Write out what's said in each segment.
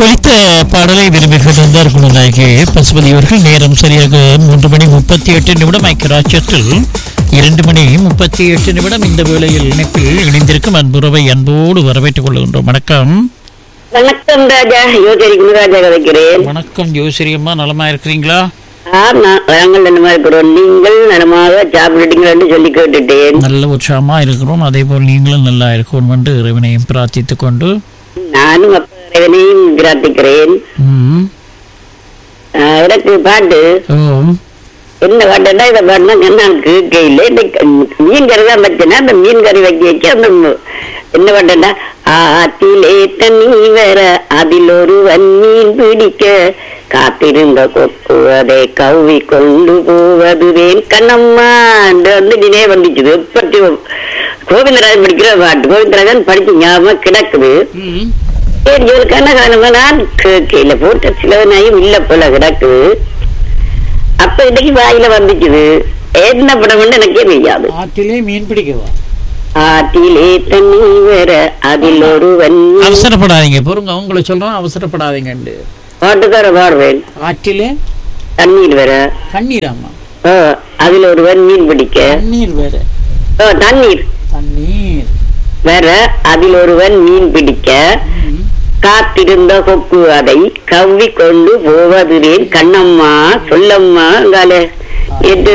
ஒலித்த பாடலை விரும்பி கொண்டிருந்தார் குணநாயகி பசுபதி அவர்கள் நேரம் சரியாக மூன்று மணி முப்பத்தி எட்டு நிமிடம் ஐக்கியராட்சத்தில் இரண்டு மணி முப்பத்தி எட்டு நிமிடம் இந்த வேளையில் இணைப்பில் இணைந்திருக்கும் அன்புறவை அன்போடு வரவேற்றுக் கொள்கின்றோம் வணக்கம் வணக்கம் ராஜா யோசரி குணராஜா கதைக்கிறேன் வணக்கம் ஜோசிரி அம்மா நலமா இருக்கிறீங்களா ஆம், நான் நாங்கள் நலமா இருக்கிறோம் நீங்கள் நலமாக சாப்பிட்டுட்டீங்களா என்று சொல்லி கேட்டுட்டேன் நல்ல உற்சாகமா இருக்கிறோம் அதே போல் நீங்களும் நல்லா இருக்கணும் என்று இறைவனையும் பிரார்த்தித்துக் கொண்டு நானும் அப்ப இறைவனையும் பிரார்த்திக்கிறேன் ம், ஆ, எனக்கு பாட்டு ஓம் என்ன பாட்டுன்னா இதை பாட்டுனா நான் கேட்கையில் மீன் கறி தான் வச்சேன்னா அந்த மீன் கறி வைக்க வச்சு அந்த மு- என்ன பாட்டுன்னா ஆத்திலே தண்ணி வேற அதில் ஒருவன் மீன் பிடிக்க காத்திருந்த கொக்கு அதை கவ்வி கொண்டு போவதுவேன் கண்ணம்மா வந்து நினைவு வந்துச்சுது எப்படி கோவிந்தராஜன் படிக்கிற பாட்டு கோவிந்தராஜன் படிச்சு ஞாபகம் கிடக்குது ம், சரி ஒரு கண்ணகாலமா நான் கேட்கல போட்ட சிலவனாயும் இல்ல போல கிடக்குது அப்ப இன்னைக்கு வாயில வந்துச்சுது என்ன படம்னு எனக்கே தெரியாது ஆற்றிலே மீன் பிடிக்கவா ஆற்றிலே தண்ணி வேற அதில் ஒருவன் அவசரப்படாதீங்க பொறுங்க உங்களை சொல்றோம் அவசரப்படாதீங்கண்டு பாட்டுக்கார பாடுவேன் ஆற்றிலே தண்ணீர் வேற கண்ணீராமா ஆ, அதில் ஒருவன் மீன் பிடிக்க தண்ணீர் வேற ஆ, தண்ணீர் தண்ணீர் வேற அதில் ஒருவன் மீன் பிடிக்க ம், காத்திருந்த கொக்கு அதை கவ்வி கொண்டு போவதுவேன் கண்ணம்மா சொல்லம்மா அங்கால எட்டு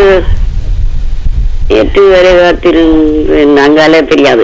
எட்டு வரை காத்திருந்த அங்கால தெரியாது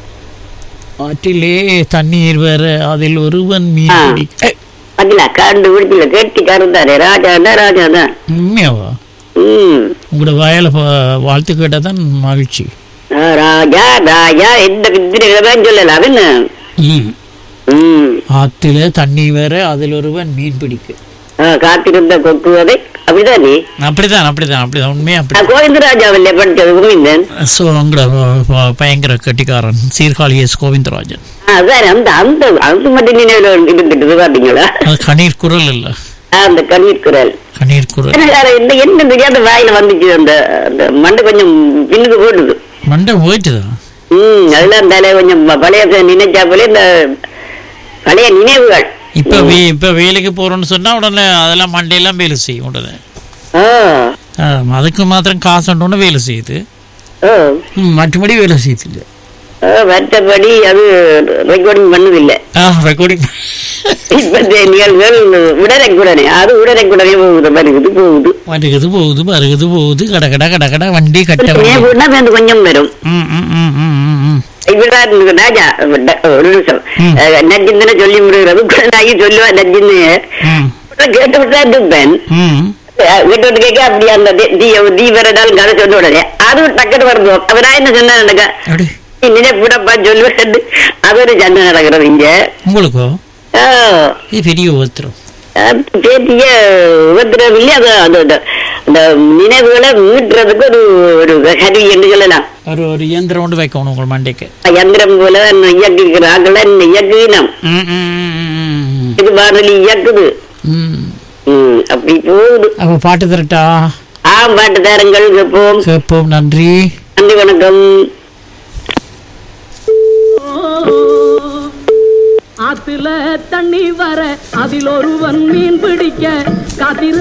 ஆற்றிலே தண்ணீர் வேற அதில் ஒருவன் மீன் ஆ. பிடிக்க அதுல கண்டு பிடிக்கல கேட்டி கருந்தாரு ராஜா தான் ராஜா தான் உண்மையாவா உம் உங்களோட வயல வாழ்த்து கேட்டதான் மகிழ்ச்சி ஆ, ராஜா ராஜா எந்த வித்திரைதான் சொல்லல அவன்னு ம். உம் ஆற்றிலே தண்ணீர் வேற அதில் ஒருவன் மீன் பிடிக்க ஆ, காத்திருந்த கொக்கு அதை அப்படிதானே அப்படிதான் அப்படிதான் அப்படிதான் உண்மையா ஆ, அப்படி கோவிந்தராஜாவில்ல படிச்சது கோவிந்தன் ஸோ உங்களோட வ- பயங்கர கட்டிக்காரன் சீர்காழி எஸ் கோவிந்தராஜன் ஆ, அதான் அந்த அந்த அது மட்டும் நினைவுல இருந்துட்டு பாத்தீங்களா அது கண்ணீர் குரல் இல்ல ஆ, அந்த கண்ணீர் குரல் கண்ணீர் குரல் எனக்கு அது என்ன என்ன தெரியாத வாயில வந்துச்சு அந்த அந்த மண்டை கொஞ்சம் பின்னுக்கு போட்டுது மண்டை போயிட்டுதான் ம் அதெல்லாம் அந்த கொஞ்சம் ப- பழைய நினைச்சா போல இந்த பழைய நினைவுகள் இப்ப வே- இப்ப வேலைக்கு போறோம்னு சொன்னா உடனே அதெல்லாம் மண்டையெல்லாம் வேலை செய்யும் உடனே ஆ ஆம், அதுக்கு மாத்திரம் காசு உடனே வேலை செய்யுது ஓ ம், மற்றபடி வேலை செய்யுது இல்லை ஆ, மற்றபடி அது ரெக்கார்டிங் பண்ணதில்லை ஆ ரெக்கார்டிங் இப்ப இந்த நிகழ்வுகள் உடனே அது உடனே போகுது வருகுது போகுது வருகுது போகுது வருகுது போகுது கட கட கட கட வண்டி கட்ட வண்டி நினைவுனா அது கொஞ்சம் வரும் ம், ம், ம், ம், ம், ம். இப்படிதான் இருந்தது ராஜா ட- ஒரு நிமிஷம் ம். நஜிந்தனை சொல்லி முடிகிறது குழந்தைக்கு சொல்லுவா நஜிந்து ம், கேட்டு விட்டு தான் இருப்பேன் ம். வீட்டு வந்து கேட்க அப்படி அந்த தீ- தீ தீ வரடாலும் கதை சொன்ன உடனே அது டக்குனு வருது அவரா என்ன சொன்னா நடக்க அப்படி நினைப்புடப்பா சொல்லுவேன் அது ஒரு சண்டை நடக்கிறது இங்க உங்களுக்கோ ஆ, இது பெரிய உபத்திரம் அது பேத்திய உபத்திரம் இல்லையா அது அது அது- அந்த நினைவுகளை மீட்டுறதுக்கு ஒரு ஒரு கருவி என்று சொல்லலாம் ஒரு ஒரு இயந்திரம் கொண்டு வைக்கணும் உங்கள் மண்டைக்கு யந்திரம் போல இயக்குகிறார்கள் இயக்குகினம் ம், ம், ம், ம், இது வானொலி இயக்குது ம். ம், அப்படி போகுது அப்ப பாட்டு தரட்டா ஆம் பாட்டு தாரங்கள் கேட்போம் கேட்போம் நன்றி நன்றி வணக்கம் ஆத்துல தண்ணி வர அதில் ஒருவன் மீன் பிடிக்க காத்திரு